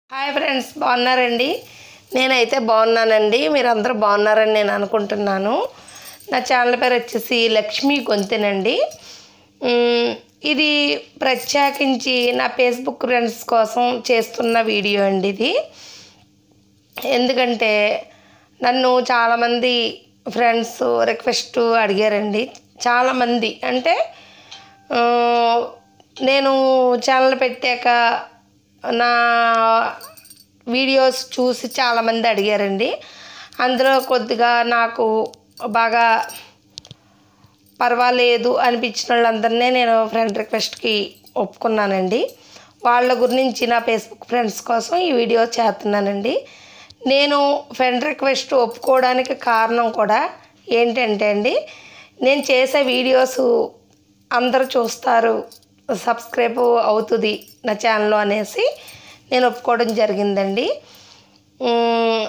hi friends బాగున్నారండి నేనైతే బాగున్నానండి మీరందరూ బాగున్నారని నేను అనుకుంటున్నాను నా ఛానల్ పేరు వచ్చేసి లక్ష్మీ గొంతెనండి మ్, ఇది ప్రత్యేకించి నా ఫేస్బుక్ ఫ్రెండ్స్ కోసం చేస్తున్న వీడియో అండి ఇది ఎందుకంటే నన్ను చాలామంది ఫ్రెండ్స్ రిక్వెస్ట్ అడిగారండి చాలామంది అంటే ఆ, నేను ఛానల్ పెట్టాక నా వీడియోస్ చూసి చాలామంది అడిగారండి అందులో కొద్దిగా నాకు బాగా పర్వాలేదు అనిపించిన వాళ్ళందరినీ నేను ఫ్రెండ్ రిక్వెస్ట్కి ఒప్పుకున్నానండి వాళ్ళ గురించి నా ఫేస్బుక్ ఫ్రెండ్స్ కోసం ఈ వీడియో చేస్తున్నానండి నేను ఫ్రెండ్ రిక్వెస్ట్ ఒప్పుకోవడానికి కారణం కూడా ఏంటంటే అండి నేను చేసే వీడియోస్ అందరూ చూస్తారు సబ్స్క్రైబ్ అవుతుంది నా ఛానల్లో అనేసి నేను ఒప్పుకోవడం జరిగిందండి ఉమ్,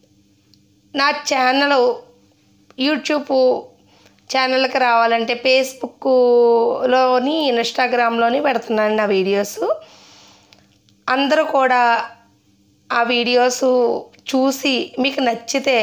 నా ఛానల్ యూట్యూబ్ ఛానల్కి రావాలంటే ఫేస్బుక్లోని ఇన్స్టాగ్రామ్లోని పెడుతున్నాను నా వీడియోస్ అందరూ కూడా ఆ వీడియోస్ చూసి మీకు నచ్చితే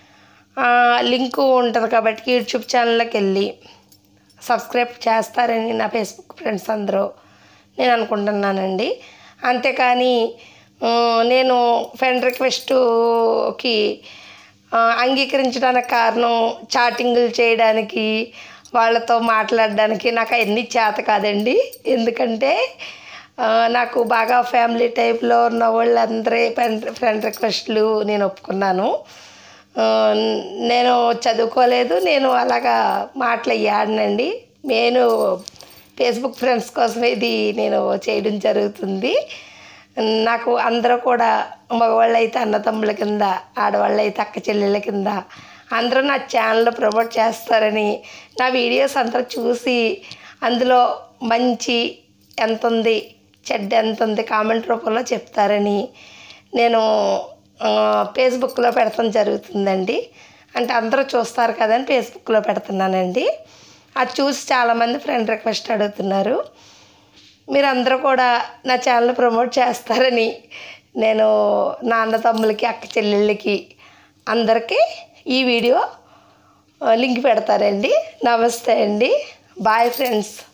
లింక్ ఉంటుంది కాబట్టి యూట్యూబ్ ఛానల్కి వెళ్ళి సబ్స్క్రైబ్ చేస్తారని నా ఫేస్బుక్ ఫ్రెండ్స్ అందరూ నేను అనుకుంటున్నానండి అంతేకాని ఆ, నేను ఫ్రెండ్ రిక్వెస్ట్కి ఆ, అంగీకరించడానికి కారణం చాటింగులు చేయడానికి వాళ్ళతో మాట్లాడడానికి నాకు అవన్నీ చేత కాదండి ఎందుకంటే ఆ, నాకు బాగా ఫ్యామిలీ టైప్లో ఉన్న వాళ్ళందరి ఫ్రెండ్ ఫ్రెండ్ రిక్వెస్ట్లు నేను ఒప్పుకున్నాను ఆ, నేను చదువుకోలేదు నేను అలాగా మాటలు ఆడనండి నేను ఫేస్బుక్ ఫ్రెండ్స్ కోసం ఇది నేను చేయడం జరుగుతుంది నాకు అందరూ కూడా మగవాళ్ళు అయితే అన్నతమ్ముల కింద ఆడవాళ్ళు అయితే అక్క చెల్లెళ్ళ కింద అందరూ నా ఛానల్ ప్రమోట్ చేస్తారని నా వీడియోస్ అందరూ చూసి అందులో మంచి ఎంత ఉంది చెడ్డ ఎంత ఉంది కామెంట్ రూపంలో చెప్తారని నేను ఆ, ఫేస్బుక్లో పెడతాం జరుగుతుందండి అంటే అందరూ చూస్తారు కదని ఫేస్బుక్లో పెడుతున్నానండి అది చూసి చాలామంది ఫ్రెండ్ రిక్వెస్ట్ అడుగుతున్నారు మీరందరూ కూడా నా ఛానల్ ప్రమోట్ చేస్తారని నేను నా అన్న తమ్ములకి అక్క చెల్లెళ్ళకి అందరికీ ఈ వీడియో ఆ, లింక్ పెడతారండి నమస్తే అండి బాయ్ ఫ్రెండ్స్